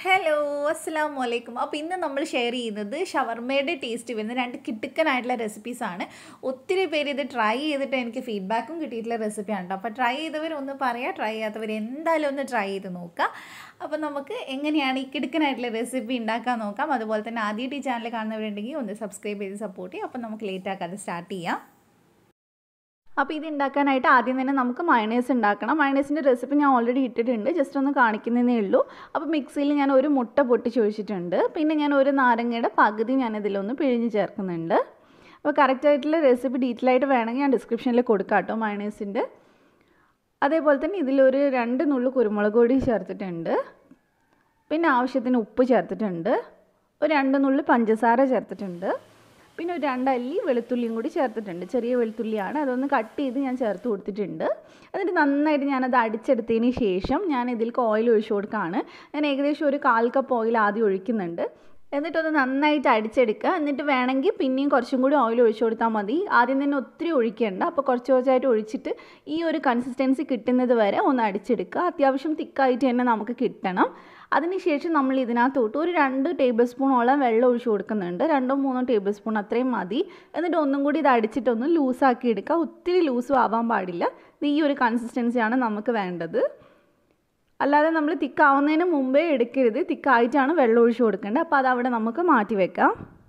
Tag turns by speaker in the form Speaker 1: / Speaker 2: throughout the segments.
Speaker 1: hello അസ്സാം വലൈക്കും അപ്പോൾ ഇന്ന് നമ്മൾ ഷെയർ ചെയ്യുന്നത് ഷവർമയുടെ ടേസ്റ്റ് വരുന്ന രണ്ട് കിട്ടുക്കനായിട്ടുള്ള റെസിപ്പീസാണ് ഒത്തിരി പേര് ഇത് ട്രൈ ചെയ്തിട്ട് എനിക്ക് ഫീഡ്ബാക്കും കിട്ടിയിട്ടുള്ള റെസിപ്പിയാണ് കേട്ടോ അപ്പോൾ ട്രൈ ചെയ്തവർ ഒന്ന് പറയാം ട്രൈ ചെയ്യാത്തവർ എന്തായാലും ഒന്ന് ട്രൈ ചെയ്ത് നോക്കുക അപ്പോൾ നമുക്ക് എങ്ങനെയാണ് ഈ കിടുക്കനായിട്ടുള്ള റെസിപ്പി ഉണ്ടാക്കാൻ നോക്കാം അതുപോലെ തന്നെ ആദ്യമായിട്ട് ഈ ചാനൽ കാണുന്നവരുണ്ടെങ്കിൽ ഒന്ന് സബ്സ്ക്രൈബ് ചെയ്ത് സപ്പോർട്ട് ചെയ്യാം അപ്പോൾ നമുക്ക് ലേറ്റ് ആക്കാതെ സ്റ്റാർട്ട് ചെയ്യാം അപ്പോൾ ഇത് ഉണ്ടാക്കാനായിട്ട് ആദ്യം തന്നെ നമുക്ക് മയണൈസ് ഉണ്ടാക്കണം മയണൈസിൻ്റെ റെസിപ്പി ഞാൻ ഓൾറെഡി ഇട്ടിട്ടുണ്ട് ജസ്റ്റ് ഒന്ന് കാണിക്കുന്നതേ ഉള്ളൂ അപ്പോൾ മിക്സിയിൽ ഞാൻ ഒരു മുട്ട പൊട്ടിച്ച് ഒഴിച്ചിട്ടുണ്ട് പിന്നെ ഞാൻ ഒരു നാരങ്ങയുടെ പകുതി ഞാൻ ഇതിലൊന്ന് പിഴിഞ്ഞ് ചേർക്കുന്നുണ്ട് അപ്പോൾ കറക്റ്റായിട്ടുള്ള റെസിപ്പി ഡീറ്റെയിൽ ആയിട്ട് വേണമെങ്കിൽ ഞാൻ ഡിസ്ക്രിപ്ഷനിൽ കൊടുക്കാം കേട്ടോ മയണൈസിൻ്റെ അതേപോലെ തന്നെ ഇതിലൊരു രണ്ട് നുള്ളു കുരുമുളക് പൊടി ചേർത്തിട്ടുണ്ട് പിന്നെ ആവശ്യത്തിന് ഉപ്പ് ചേർത്തിട്ടുണ്ട് ഒരു രണ്ട് നുള്ളു പഞ്ചസാര ചേർത്തിട്ടുണ്ട് പിന്നെ ഒരു രണ്ടല്ലി വെളുത്തുള്ളിയും കൂടി ചേർത്തിട്ടുണ്ട് ചെറിയ വെളുത്തുള്ളിയാണ് അതൊന്ന് കട്ട് ചെയ്ത് ഞാൻ ചേർത്ത് കൊടുത്തിട്ടുണ്ട് എന്നിട്ട് നന്നായിട്ട് ഞാനത് അടിച്ചെടുത്തതിന് ശേഷം ഞാൻ ഇതിലേക്ക് ഓയിൽ ഒഴിച്ചു കൊടുക്കുകയാണ് ഞാൻ ഏകദേശം ഒരു കാൽ കപ്പ് ഓയിൽ ആദ്യം ഒഴിക്കുന്നുണ്ട് എന്നിട്ടൊന്ന് നന്നായിട്ട് അടിച്ചെടുക്കുക എന്നിട്ട് വേണമെങ്കിൽ പിന്നെയും കുറച്ചും കൂടി ഓയിൽ ഒഴിച്ചു കൊടുത്താൽ മതി ആദ്യം തന്നെ ഒത്തിരി ഒഴിക്കേണ്ട അപ്പോൾ കുറച്ച് കുറച്ചായിട്ട് ഒഴിച്ചിട്ട് ഈ ഒരു കൺസിസ്റ്റൻസി കിട്ടുന്നത് വരെ ഒന്ന് അടിച്ചെടുക്കുക അത്യാവശ്യം തിക്കായിട്ട് തന്നെ നമുക്ക് കിട്ടണം അതിനുശേഷം നമ്മൾ ഇതിനകത്തോട്ട് ഒരു രണ്ട് ടേബിൾ സ്പൂണോളം വെള്ളം ഒഴിച്ചു കൊടുക്കുന്നുണ്ട് രണ്ടോ മൂന്നോ ടേബിൾ സ്പൂൺ അത്രയും മതി എന്നിട്ട് ഒന്നും കൂടി ഇത് അടിച്ചിട്ടൊന്ന് ലൂസാക്കി എടുക്കുക ഒത്തിരി ലൂസും ആവാൻ പാടില്ല ഈ ഒരു കൺസിസ്റ്റൻസിയാണ് നമുക്ക് വേണ്ടത് അല്ലാതെ നമ്മൾ തിക്കാവുന്നതിന് മുമ്പേ എടുക്കരുത് തിക്കായിട്ടാണ് വെള്ളം ഒഴിച്ചു കൊടുക്കേണ്ടത് അപ്പോൾ അതവിടെ നമുക്ക് മാറ്റി വെക്കാം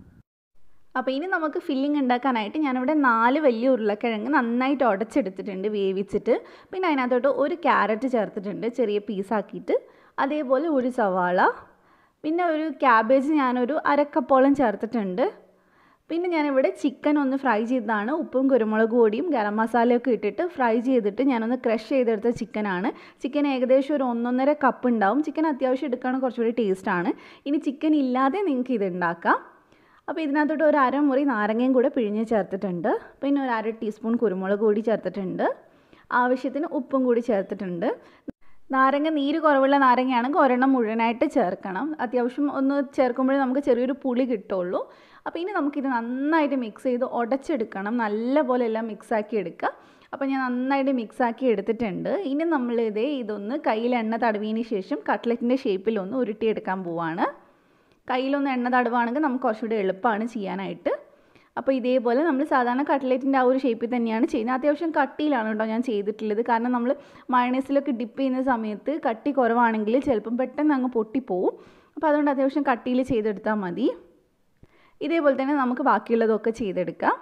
Speaker 1: അപ്പോൾ ഇനി നമുക്ക് ഫില്ലിംഗ് ഉണ്ടാക്കാനായിട്ട് ഞാനിവിടെ നാല് വലിയ ഉരുളക്കിഴങ്ങ് നന്നായിട്ട് ഉടച്ചെടുത്തിട്ടുണ്ട് വേവിച്ചിട്ട് പിന്നെ അതിനകത്തോട്ട് ഒരു ക്യാരറ്റ് ചേർത്തിട്ടുണ്ട് ചെറിയ പീസാക്കിയിട്ട് അതേപോലെ ഒരു സവാള പിന്നെ ഒരു ക്യാബേജ് ഞാനൊരു അരക്കപ്പോളം ചേർത്തിട്ടുണ്ട് പിന്നെ ഞാനിവിടെ ചിക്കൻ ഒന്ന് ഫ്രൈ ചെയ്തതാണ് ഉപ്പും കുരുമുളക് പൊടിയും ഗരം മസാലയൊക്കെ ഇട്ടിട്ട് ഫ്രൈ ചെയ്തിട്ട് ഞാനൊന്ന് ക്രഷ് ചെയ്തെടുത്ത ചിക്കനാണ് ചിക്കൻ ഏകദേശം ഒരു ഒന്നൊന്നര കപ്പ് ഉണ്ടാവും ചിക്കൻ അത്യാവശ്യം എടുക്കുകയാണെങ്കിൽ കുറച്ചുകൂടി ടേസ്റ്റാണ് ഇനി ചിക്കൻ ഇല്ലാതെ നിങ്ങൾക്ക് ഇത് ഉണ്ടാക്കാം അപ്പോൾ ഇതിനകത്തോട്ട് ഒരു അരമുറി നാരങ്ങയും കൂടെ പിഴിഞ്ഞ് ചേർത്തിട്ടുണ്ട് പിന്നെ ഒരു അര ടീസ്പൂൺ കുരുമുളക് പൊടി ചേർത്തിട്ടുണ്ട് ആവശ്യത്തിന് ഉപ്പും കൂടി ചേർത്തിട്ടുണ്ട് നാരങ്ങ നീര് കുറവുള്ള നാരങ്ങയാണെങ്കിൽ ഒരെണ്ണം മുഴുവനായിട്ട് ചേർക്കണം അത്യാവശ്യം ഒന്ന് ചേർക്കുമ്പോഴേ നമുക്ക് ചെറിയൊരു പുളി കിട്ടുള്ളൂ അപ്പോൾ ഇനി നമുക്കിത് നന്നായിട്ട് മിക്സ് ചെയ്ത് ഉടച്ചെടുക്കണം നല്ലപോലെ എല്ലാം മിക്സാക്കി എടുക്കുക അപ്പോൾ ഞാൻ നന്നായിട്ട് മിക്സാക്കി എടുത്തിട്ടുണ്ട് ഇനി നമ്മളിതേ ഇതൊന്ന് കയ്യിൽ എണ്ണ തടവിയതിന് ശേഷം കട്ട്ലറ്റിൻ്റെ ഷേപ്പിലൊന്ന് ഉരുട്ടിയെടുക്കാൻ പോവാണ് കയ്യിലൊന്ന് എണ്ണ തടവാണെങ്കിൽ നമുക്ക് കുറച്ചുകൂടി എളുപ്പമാണ് ചെയ്യാനായിട്ട് അപ്പോൾ ഇതേപോലെ നമ്മൾ സാധാരണ കട്ട്ലറ്റിൻ്റെ ആ ഒരു ഷേപ്പിൽ തന്നെയാണ് ചെയ്യുന്നത് അത്യാവശ്യം കട്ടിയിലാണ് കേട്ടോ ഞാൻ ചെയ്തിട്ടുള്ളത് കാരണം നമ്മൾ മയണൈസിലൊക്കെ ഡിപ്പ് ചെയ്യുന്ന സമയത്ത് കട്ടി കുറവാണെങ്കിൽ ചിലപ്പം പെട്ടെന്ന് അങ്ങ് പൊട്ടിപ്പോവും അപ്പോൾ അതുകൊണ്ട് അത്യാവശ്യം കട്ടിയിൽ ചെയ്തെടുത്താൽ മതി ഇതേപോലെ തന്നെ നമുക്ക് ബാക്കിയുള്ളതൊക്കെ ചെയ്തെടുക്കാം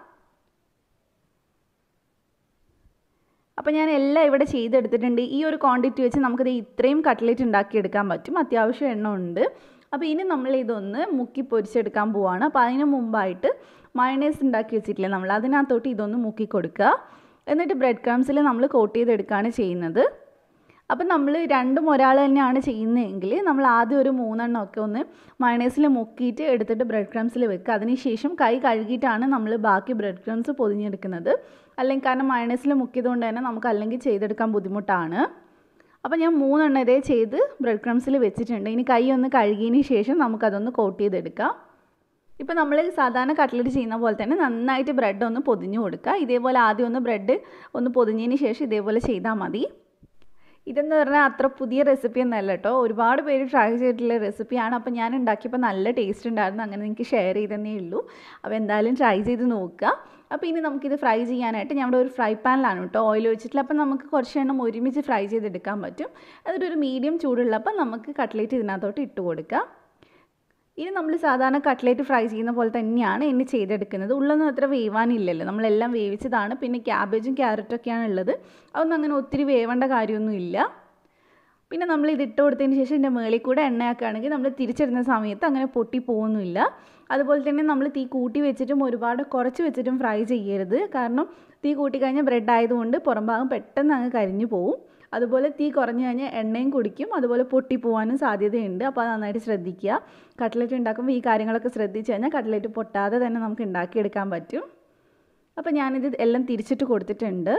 Speaker 1: അപ്പോൾ ഞാൻ എല്ലാം ഇവിടെ ചെയ്തെടുത്തിട്ടുണ്ട് ഈ ഒരു ക്വാണ്ടിറ്റി വെച്ച് നമുക്കിത് ഇത്രയും കട്ട്ലറ്റ് ഉണ്ടാക്കിയെടുക്കാൻ പറ്റും അത്യാവശ്യം എണ്ണം ഉണ്ട് അപ്പോൾ ഇനി നമ്മൾ ഇതൊന്ന് മുക്കി പൊരിച്ചെടുക്കാൻ പോവാണ് അപ്പോൾ അതിന് മുമ്പായിട്ട് മയണൈസ് ഉണ്ടാക്കി വെച്ചിട്ടില്ലേ നമ്മൾ അതിനകത്തോട്ട് ഇതൊന്ന് മുക്കി കൊടുക്കുക എന്നിട്ട് ബ്രെഡ് ക്രംസിൽ നമ്മൾ കോട്ട് ചെയ്തെടുക്കുകയാണ് ചെയ്യുന്നത് അപ്പം നമ്മൾ രണ്ടും ഒരാൾ തന്നെയാണ് ചെയ്യുന്നതെങ്കിൽ നമ്മൾ ആദ്യം ഒരു മൂന്നെണ്ണം ഒക്കെ ഒന്ന് മയണൈസിൽ മുക്കിയിട്ട് എടുത്തിട്ട് ബ്രെഡ് ക്രംസിൽ വെക്കുക അതിനുശേഷം കൈ കഴുകിയിട്ടാണ് നമ്മൾ ബാക്കി ബ്രെഡ് ക്രംസ് പൊതിഞ്ഞെടുക്കുന്നത് അല്ലെങ്കിൽ കാരണം മയണൈസിൽ മുക്കിയതുകൊണ്ട് തന്നെ നമുക്ക് അല്ലെങ്കിൽ ചെയ്തെടുക്കാൻ ബുദ്ധിമുട്ടാണ് അപ്പോൾ ഞാൻ മൂന്നെണ്ണം ഇതേ ചെയ്ത് ബ്രെഡ് ക്രംസിൽ വെച്ചിട്ടുണ്ട് ഇനി കൈ ഒന്ന് കഴുകിയതിന് ശേഷം നമുക്കതൊന്ന് കോട്ട് ചെയ്തെടുക്കാം ഇപ്പോൾ നമ്മൾ സാധാരണ കട്ട്ലറ്റ് ചെയ്യുന്ന പോലെ തന്നെ നന്നായിട്ട് ബ്രെഡ് ഒന്ന് പൊതിഞ്ഞു കൊടുക്കുക ഇതേപോലെ ആദ്യം ഒന്ന് ബ്രെഡ് ഒന്ന് പൊതിഞ്ഞതിന് ശേഷം ഇതേപോലെ ചെയ്താൽ മതി ഇതെന്ന് പറഞ്ഞാൽ അത്ര പുതിയ റെസിപ്പി ഒന്നല്ല കേട്ടോ ഒരുപാട് പേര് ട്രൈ ചെയ്തിട്ടുള്ള റെസിപ്പിയാണ് അപ്പോൾ ഞാൻ ഉണ്ടാക്കിയപ്പോൾ നല്ല ടേസ്റ്റ് ഉണ്ടായിരുന്നു അങ്ങനെ നിങ്ങൾക്ക് ഷെയർ ചെയ്തതന്നേ ഉള്ളൂ അപ്പോൾ എന്തായാലും ട്രൈ ചെയ്ത് നോക്കുക അപ്പോൾ ഇനി നമുക്കിത് ഫ്രൈ ചെയ്യാനായിട്ട് ഞാൻ ഇവിടെ ഒരു ഫ്രൈ പാനിലാണ് കേട്ടോ ഓയിൽ ഒഴിച്ചിട്ടില്ല അപ്പോൾ നമുക്ക് കുറച്ച് എണ്ണം ഒരുമിച്ച് ഫ്രൈ ചെയ്തെടുക്കാൻ പറ്റും എന്നിട്ട് ഒരു മീഡിയം ചൂടുള്ളപ്പോൾ നമുക്ക് കട്ട്ലേറ്റ് ഇതിനകത്തോട്ട് ഇട്ട് കൊടുക്കാം ഇനി നമ്മൾ സാധാരണ കട്ട്ലേറ്റ് ഫ്രൈ ചെയ്യുന്ന പോലെ തന്നെയാണ് ഇനി ചെയ്തെടുക്കുന്നത് ഉള്ളൊന്നും അത്ര വേവാനില്ലല്ലോ നമ്മളെല്ലാം വേവിച്ചതാണ് പിന്നെ ക്യാബേജും ക്യാരറ്റൊക്കെയാണ് ഉള്ളത് അതൊന്നും അങ്ങനെ ഒത്തിരി വേവേണ്ട കാര്യമൊന്നുമില്ല പിന്നെ നമ്മൾ ഇത് ഇട്ട് കൊടുത്തതിന് ശേഷം ഇതിൻ്റെ മുകളിൽ കൂടെ എണ്ണയാക്കുകയാണെങ്കിൽ നമ്മൾ തിരിച്ചിടുന്ന സമയത്ത് അങ്ങനെ പൊട്ടി പോകുന്നില്ല അതുപോലെ തന്നെ നമ്മൾ തീ കൂട്ടി വെച്ചിട്ടും ഒരുപാട് കുറച്ച് വെച്ചിട്ടും ഫ്രൈ ചെയ്യരുത് കാരണം തീ കൂട്ടി കഴിഞ്ഞാൽ ബ്രെഡ് ആയതുകൊണ്ട് പുറം ഭാഗം പെട്ടെന്ന് അങ്ങ് കരിഞ്ഞു പോവും അതുപോലെ തീ കുറഞ്ഞു കഴിഞ്ഞാൽ എണ്ണയും കുടിക്കും അതുപോലെ പൊട്ടിപ്പോവാനും സാധ്യതയുണ്ട് അപ്പോൾ അത് നന്നായിട്ട് ശ്രദ്ധിക്കുക കട്ട്ലറ്റ് ഉണ്ടാക്കുമ്പോൾ ഈ കാര്യങ്ങളൊക്കെ ശ്രദ്ധിച്ച് കഴിഞ്ഞാൽ കട്ട്ലറ്റ് പൊട്ടാതെ തന്നെ നമുക്ക് ഉണ്ടാക്കിയെടുക്കാൻ പറ്റും അപ്പോൾ ഞാനിത് എല്ലാം തിരിച്ചിട്ട് കൊടുത്തിട്ടുണ്ട്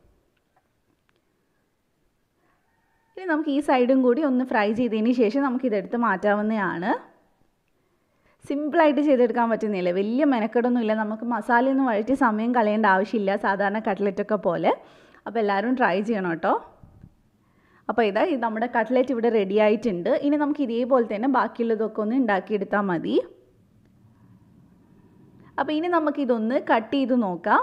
Speaker 1: ഇനി നമുക്ക് ഈ സൈഡും കൂടി ഒന്ന് ഫ്രൈ ചെയ്തതിന് ശേഷം നമുക്കിതെടുത്ത് മാറ്റാവുന്നതാണ് സിമ്പിളായിട്ട് ചെയ്തെടുക്കാൻ പറ്റുന്നില്ല വലിയ മെനക്കെടൊന്നുമില്ല നമുക്ക് മസാലയൊന്നും വഴറ്റി സമയം കളയേണ്ട ആവശ്യമില്ല സാധാരണ കട്ട്ലറ്റൊക്കെ പോലെ അപ്പോൾ എല്ലാവരും ട്രൈ ചെയ്യണം കേട്ടോ അപ്പോൾ ഇതാ ഇത് നമ്മുടെ കട്ട്ലറ്റ് ഇവിടെ റെഡി ആയിട്ടുണ്ട് ഇനി നമുക്ക് ഇതേപോലെ തന്നെ ബാക്കിയുള്ളതൊക്കെ ഒന്ന് ഉണ്ടാക്കിയെടുത്താൽ മതി അപ്പോൾ ഇനി നമുക്കിതൊന്ന് കട്ട് ചെയ്ത് നോക്കാം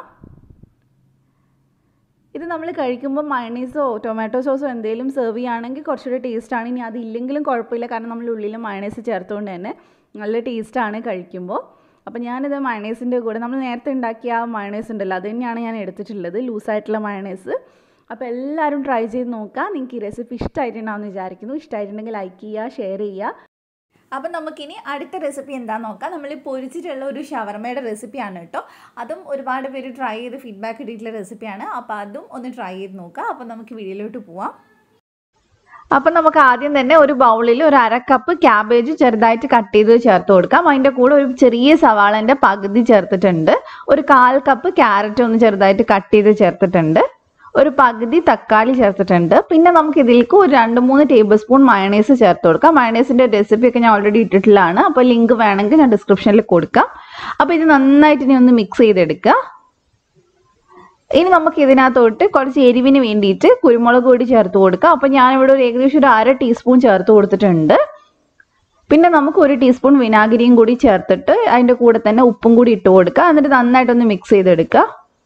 Speaker 1: ഇത് നമ്മൾ കഴിക്കുമ്പോൾ മയണൈസോ ടൊമാറ്റോ സോസോ എന്തെങ്കിലും സെർവ് ചെയ്യുകയാണെങ്കിൽ കുറച്ചുകൂടി ടേസ്റ്റാണ് ഇനി അതില്ലെങ്കിലും കുഴപ്പമില്ല കാരണം നമ്മൾ ഉള്ളിൽ മയണൈസ് ചേർത്തുകൊണ്ട് തന്നെ നല്ല ടേസ്റ്റാണ് കഴിക്കുമ്പോൾ അപ്പോൾ ഞാനിത് മയണൈസിൻ്റെ കൂടെ നമ്മൾ നേരത്തെ ഉണ്ടാക്കിയ ആ മയണൈസ് ഉണ്ടല്ലോ അത് തന്നെയാണ് ഞാൻ എടുത്തിട്ടുള്ളത് ലൂസായിട്ടുള്ള മയണൈസ് അപ്പോൾ എല്ലാവരും ട്രൈ ചെയ്ത് നോക്കുക നിങ്ങൾക്ക് ഈ റെസിപ്പി ഇഷ്ടമായിട്ടുണ്ടാവുമെന്ന് വിചാരിക്കുന്നു ഇഷ്ടമായിട്ടുണ്ടെങ്കിൽ ലൈക്ക് ചെയ്യുക ഷെയർ ചെയ്യുക അപ്പം നമുക്കിനി അടുത്ത റെസിപ്പി എന്താണെന്ന് നോക്കാം നമ്മൾ പൊരിച്ചിട്ടുള്ള ഒരു ഷവർമയുടെ റെസിപ്പിയാണ് കേട്ടോ അതും ഒരുപാട് പേര് ട്രൈ ചെയ്ത് ഫീഡ്ബാക്ക് കിട്ടിയിട്ടുള്ള റെസിപ്പിയാണ് അപ്പോൾ അതും ഒന്ന് ട്രൈ ചെയ്ത് നോക്കാം അപ്പോൾ നമുക്ക് വീഡിയോയിലോട്ട് പോവാം അപ്പം നമുക്ക് ആദ്യം തന്നെ ഒരു ബൗളിൽ ഒരു അര കപ്പ് ക്യാബേജ് ചെറുതായിട്ട് കട്ട് ചെയ്ത് ചേർത്ത് കൊടുക്കാം അതിൻ്റെ കൂടെ ഒരു ചെറിയ സവാളൻ്റെ പകുതി ചേർത്തിട്ടുണ്ട് ഒരു കാൽ കപ്പ് ക്യാരറ്റ് ഒന്ന് ചെറുതായിട്ട് കട്ട് ചെയ്ത് ചേർത്തിട്ടുണ്ട് ഒരു പകുതി തക്കാളി ചേർത്തിട്ടുണ്ട് പിന്നെ നമുക്ക് ഇതിലേക്ക് ഒരു രണ്ട് മൂന്ന് ടേബിൾ സ്പൂൺ മയണൈസ് ചേർത്ത് കൊടുക്കാം മയണൈസിൻ്റെ റെസിപ്പി ഒക്കെ ഞാൻ ഓൾറെഡി ഇട്ടിട്ടുള്ളതാണ് അപ്പോൾ ലിങ്ക് വേണമെങ്കിൽ ഞാൻ ഡിസ്ക്രിപ്ഷനിൽ കൊടുക്കാം അപ്പോൾ ഇത് നന്നായിട്ട് ഇനി ഒന്ന് മിക്സ് ചെയ്തെടുക്കുക ഇനി നമുക്ക് ഇതിനകത്തോട്ട് കുറച്ച് എരിവിന് വേണ്ടിയിട്ട് കുരുമുളക് പൊടി ചേർത്ത് കൊടുക്കാം അപ്പം ഞാനിവിടെ ഒരു ഏകദേശം ഒരു അര ടീസ്പൂൺ ചേർത്ത് കൊടുത്തിട്ടുണ്ട് പിന്നെ നമുക്ക് ഒരു ടീസ്പൂൺ വിനാഗിരിയും കൂടി ചേർത്തിട്ട് അതിൻ്റെ കൂടെ തന്നെ ഉപ്പും കൂടി ഇട്ട് കൊടുക്കുക എന്നിട്ട് നന്നായിട്ടൊന്ന് മിക്സ് ചെയ്തെടുക്കുക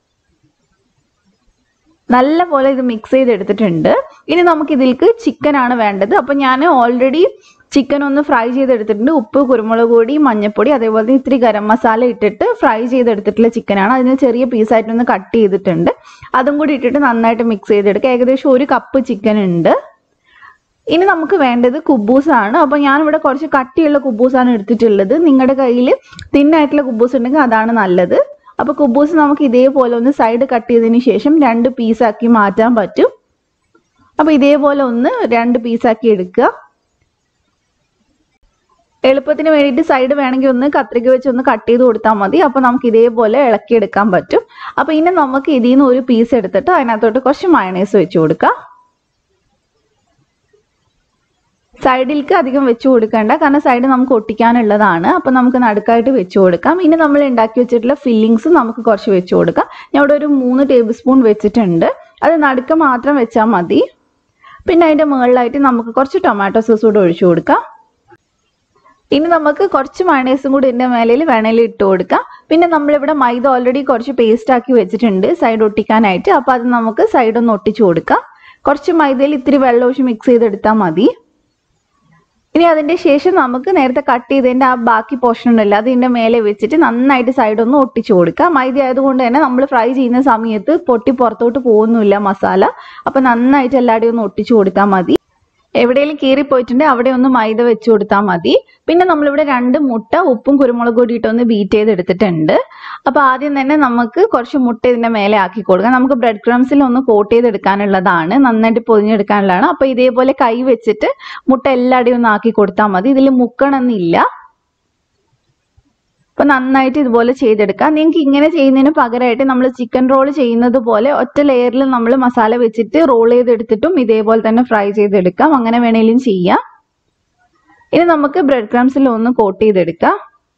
Speaker 1: നല്ല പോലെ ഇത് മിക്സ് ചെയ്തെടുത്തിട്ടുണ്ട് ഇനി നമുക്ക് ഇതിലേക്ക് ചിക്കൻ ആണ് വേണ്ടത് അപ്പം ഞാൻ ഓൾറെഡി ചിക്കൻ ഒന്ന് ഫ്രൈ ചെയ്തെടുത്തിട്ടുണ്ട് ഉപ്പ് കുരുമുളക് പൊടി മഞ്ഞൾപ്പൊടി അതേപോലെ തന്നെ ഇത്തിരി ഗരം മസാല ഇട്ടിട്ട് ഫ്രൈ ചെയ്തെടുത്തിട്ടുള്ള ചിക്കനാണ് അതിന് ചെറിയ പീസായിട്ടൊന്ന് കട്ട് ചെയ്തിട്ടുണ്ട് അതും കൂടി ഇട്ടിട്ട് നന്നായിട്ട് മിക്സ് ചെയ്തെടുക്കുക ഏകദേശം ഒരു കപ്പ് ചിക്കൻ ഉണ്ട് ഇനി നമുക്ക് വേണ്ടത് കുബൂസാണ് അപ്പോൾ ഞാനിവിടെ കുറച്ച് കട്ടിയുള്ള കുബൂസാണ് എടുത്തിട്ടുള്ളത് നിങ്ങളുടെ കയ്യിൽ തിന്നായിട്ടുള്ള കുബൂസ് ഉണ്ടെങ്കിൽ അതാണ് നല്ലത് അപ്പോൾ കുബൂസ് നമുക്ക് ഇതേപോലെ ഒന്ന് സൈഡ് കട്ട് ചെയ്തതിന് ശേഷം രണ്ട് പീസാക്കി മാറ്റാൻ പറ്റും അപ്പോൾ ഇതേപോലെ ഒന്ന് രണ്ട് പീസാക്കി എടുക്കുക എളുപ്പത്തിന് വേണ്ടിയിട്ട് സൈഡ് വേണമെങ്കിൽ ഒന്ന് കത്രിക വെച്ച് ഒന്ന് കട്ട് ചെയ്ത് കൊടുത്താൽ മതി അപ്പോൾ നമുക്ക് ഇതേപോലെ ഇളക്കിയെടുക്കാൻ പറ്റും അപ്പോൾ ഇനി നമുക്ക് ഇതിൽ നിന്ന് ഒരു പീസ് എടുത്തിട്ട് അതിനകത്തോട്ട് കുറച്ച് മയണൈസ് വെച്ച് കൊടുക്കാം സൈഡിലേക്ക് അധികം വെച്ച് കൊടുക്കേണ്ട കാരണം സൈഡ് നമുക്ക് ഒട്ടിക്കാനുള്ളതാണ് അപ്പം നമുക്ക് നടുക്കായിട്ട് വെച്ച് കൊടുക്കാം ഇനി നമ്മൾ ഉണ്ടാക്കി വെച്ചിട്ടുള്ള ഫില്ലിങ്സ് നമുക്ക് കുറച്ച് വെച്ച് കൊടുക്കാം ഞാൻ ഇവിടെ ഒരു മൂന്ന് ടേബിൾ സ്പൂൺ വെച്ചിട്ടുണ്ട് അത് നടുക്ക മാത്രം വെച്ചാൽ മതി പിന്നെ അതിൻ്റെ മുകളിലായിട്ട് നമുക്ക് കുറച്ച് ടൊമാറ്റോ സോസ് കൂടെ ഒഴിച്ചു കൊടുക്കാം ഇനി നമുക്ക് കുറച്ച് മയണൈസും കൂടി ഇതിൻ്റെ മേലയിൽ വേണേൽ ഇട്ട് കൊടുക്കാം പിന്നെ നമ്മളിവിടെ മൈദ ഓൾറെഡി കുറച്ച് പേസ്റ്റ് ആക്കി വെച്ചിട്ടുണ്ട് സൈഡ് ഒട്ടിക്കാനായിട്ട് അപ്പോൾ അത് നമുക്ക് സൈഡ് ഒന്ന് ഒട്ടിച്ചു കൊടുക്കാം കുറച്ച് മൈദയിൽ ഇത്തിരി വെള്ളം ഒഴിച്ച് മിക്സ് ചെയ്തെടുത്താൽ മതി ഇനി അതിന്റെ ശേഷം നമുക്ക് നേരത്തെ കട്ട് ചെയ്തതിന്റെ ആ ബാക്കി പോർഷൻ ഉണ്ടല്ലോ അതിന്റെ മേലെ വെച്ചിട്ട് നന്നായിട്ട് സൈഡ് ഒന്ന് ഒട്ടിച്ചു കൊടുക്കുക മൈദ ആയതുകൊണ്ട് തന്നെ നമ്മൾ ഫ്രൈ ചെയ്യുന്ന സമയത്ത് പൊട്ടി പുറത്തോട്ട് പോകുന്നില്ല മസാല അപ്പൊ നന്നായിട്ട് എല്ലാവരുടെയും ഒന്ന് ഒട്ടിച്ചു കൊടുത്താൽ മതി എവിടെയെങ്കിലും കീറിപ്പോയിട്ടുണ്ടെങ്കിൽ അവിടെ ഒന്ന് മൈദ വെച്ച് കൊടുത്താൽ മതി പിന്നെ നമ്മളിവിടെ രണ്ട് മുട്ട ഉപ്പും കുരുമുളക് കൂടി ഇട്ടൊന്ന് ബീറ്റ് ചെയ്തെടുത്തിട്ടുണ്ട് അപ്പൊ ആദ്യം തന്നെ നമുക്ക് കുറച്ച് മുട്ട ഇതിന്റെ മേലെ ആക്കി കൊടുക്കാം നമുക്ക് ബ്രെഡ് ക്രംസിൽ ഒന്ന് കോട്ട് ചെയ്തെടുക്കാനുള്ളതാണ് നന്നായിട്ട് പൊതിഞ്ഞെടുക്കാനുള്ളതാണ് അപ്പൊ ഇതേപോലെ കൈ വെച്ചിട്ട് മുട്ട എല്ലായിടെയും ഒന്ന് ആക്കി കൊടുത്താൽ മതി ഇതിൽ മുക്കണമെന്നില്ല അപ്പൊ നന്നായിട്ട് ഇതുപോലെ ചെയ്തെടുക്കാം നിങ്ങൾക്ക് ഇങ്ങനെ ചെയ്യുന്നതിന് പകരമായിട്ട് നമ്മൾ ചിക്കൻ റോൾ ചെയ്യുന്നത് പോലെ ഒറ്റ ലെയറിൽ നമ്മൾ മസാല വെച്ചിട്ട് റോൾ ചെയ്തെടുത്തിട്ടും ഇതേപോലെ തന്നെ ഫ്രൈ ചെയ്തെടുക്കാം അങ്ങനെ വേണേലും ചെയ്യാം ഇനി നമുക്ക് ബ്രെഡ് ക്രംസിൽ ഒന്ന് കോട്ട് ചെയ്തെടുക്കാം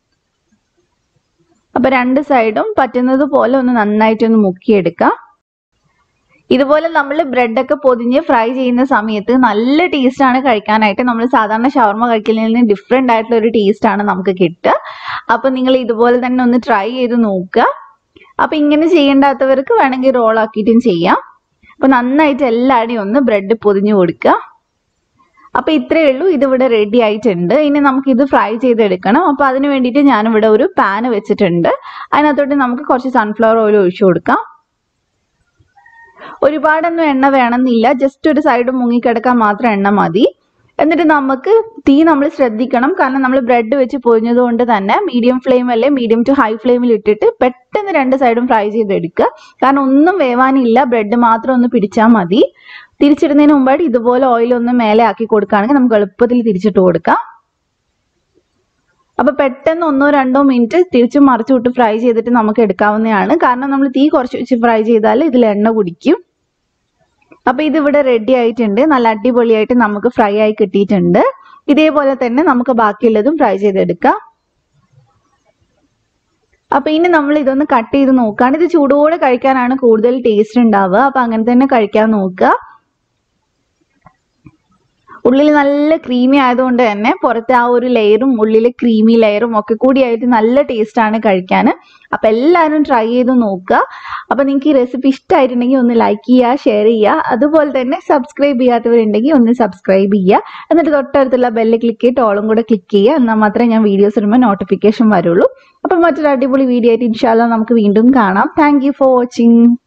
Speaker 1: അപ്പൊ രണ്ട് സൈഡും പറ്റുന്നത് പോലെ ഒന്ന് നന്നായിട്ടൊന്ന് മുക്കിയെടുക്കാം ഇതുപോലെ നമ്മൾ ബ്രെഡൊക്കെ പൊതിഞ്ഞ് ഫ്രൈ ചെയ്യുന്ന സമയത്ത് നല്ല ടേസ്റ്റ് ആണ് കഴിക്കാനായിട്ട് നമ്മൾ സാധാരണ ഷവർമ കഴിക്കുന്നതിൽ നിന്ന് ഡിഫറെൻ്റ് ആയിട്ടുള്ള ഒരു ടേസ്റ്റ് ആണ് നമുക്ക് കിട്ടുക അപ്പൊ നിങ്ങൾ ഇതുപോലെ തന്നെ ഒന്ന് ട്രൈ ചെയ്ത് നോക്കുക അപ്പൊ ഇങ്ങനെ ചെയ്യേണ്ടാത്തവർക്ക് വേണമെങ്കിൽ റോൾ ആക്കിയിട്ടും ചെയ്യാം അപ്പൊ നന്നായിട്ട് എല്ലാവരുടെയും ഒന്ന് ബ്രെഡ് പൊതിഞ്ഞു കൊടുക്കുക അപ്പൊ ഇത്രയേ ഉള്ളൂ ഇതിവിടെ റെഡി ആയിട്ടുണ്ട് ഇനി നമുക്ക് ഇത് ഫ്രൈ ചെയ്തെടുക്കണം അപ്പൊ അതിന് വേണ്ടിയിട്ട് ഞാനിവിടെ ഒരു പാന് വെച്ചിട്ടുണ്ട് അതിനകത്തോട്ട് നമുക്ക് കുറച്ച് സൺഫ്ലവർ ഓയിൽ ഒഴിച്ചു കൊടുക്കാം ഒരുപാടൊന്നും എണ്ണ വേണമെന്നില്ല ജസ്റ്റ് ഒരു സൈഡ് മുങ്ങിക്കിടക്കാൻ മാത്രം എണ്ണ മതി എന്നിട്ട് നമുക്ക് തീ നമ്മൾ ശ്രദ്ധിക്കണം കാരണം നമ്മൾ ബ്രെഡ് വെച്ച് പൊരിഞ്ഞത് കൊണ്ട് തന്നെ മീഡിയം ഫ്ലെയിം അല്ലെ മീഡിയം ടു ഹൈ ഫ്ലെയിമിൽ ഇട്ടിട്ട് പെട്ടെന്ന് രണ്ട് സൈഡും ഫ്രൈ ചെയ്തെടുക്കുക കാരണം ഒന്നും വേവാനില്ല ബ്രെഡ് മാത്രം ഒന്ന് പിടിച്ചാൽ മതി തിരിച്ചിടുന്നതിന് മുമ്പായിട്ട് ഇതുപോലെ ഓയിൽ ഒന്ന് മേലെ ആക്കി കൊടുക്കുകയാണെങ്കിൽ നമുക്ക് എളുപ്പത്തിൽ തിരിച്ചിട്ട് കൊടുക്കാം അപ്പൊ പെട്ടെന്ന് ഒന്നോ രണ്ടോ മിനിറ്റ് തിരിച്ചും മറിച്ചു വിട്ട് ഫ്രൈ ചെയ്തിട്ട് നമുക്ക് എടുക്കാവുന്നതാണ് കാരണം നമ്മൾ തീ കുറച്ച് വെച്ച് ഫ്രൈ ചെയ്താൽ ഇതിൽ എണ്ണ കുടിക്കും അപ്പൊ ഇത് ഇവിടെ റെഡി ആയിട്ടുണ്ട് നല്ല അടിപൊളിയായിട്ട് നമുക്ക് ഫ്രൈ ആയി കിട്ടിയിട്ടുണ്ട് ഇതേപോലെ തന്നെ നമുക്ക് ബാക്കിയുള്ളതും ഫ്രൈ ചെയ്തെടുക്കാം അപ്പൊ ഇനി നമ്മൾ ഇതൊന്ന് കട്ട് ചെയ്ത് നോക്കുകയാണ് ഇത് ചൂടോടെ കഴിക്കാനാണ് കൂടുതൽ ടേസ്റ്റ് ഉണ്ടാവുക അപ്പൊ അങ്ങനെ തന്നെ കഴിക്കാൻ നോക്കുക ഉള്ളിൽ നല്ല ക്രീമി ആയതുകൊണ്ട് തന്നെ പുറത്തെ ആ ഒരു ലെയറും ഉള്ളിൽ ക്രീമി ലെയറും ഒക്കെ കൂടിയായിട്ട് നല്ല ടേസ്റ്റ് ആണ് കഴിക്കാൻ അപ്പം എല്ലാവരും ട്രൈ ചെയ്ത് നോക്കുക അപ്പം നിങ്ങൾക്ക് ഈ റെസിപ്പി ഇഷ്ടമായിട്ടുണ്ടെങ്കിൽ ഒന്ന് ലൈക്ക് ചെയ്യുക ഷെയർ ചെയ്യുക അതുപോലെ തന്നെ സബ്സ്ക്രൈബ് ചെയ്യാത്തവരുണ്ടെങ്കിൽ ഒന്ന് സബ്സ്ക്രൈബ് ചെയ്യുക എന്നിട്ട് തൊട്ടടുത്തുള്ള ബെല്ല് ക്ലിക്ക് ചെയ്തിട്ട് ഓളും കൂടെ ക്ലിക്ക് ചെയ്യുക എന്നാൽ മാത്രമേ ഞാൻ വീഡിയോസ് ഇടുമ്പോൾ നോട്ടിഫിക്കേഷൻ വരുള്ളൂ അപ്പം മറ്റൊരു അടിപൊളി വീഡിയോ ആയിട്ട് ഇൻഷാല്ല നമുക്ക് വീണ്ടും കാണാം താങ്ക് യു ഫോർ വാച്ചിങ്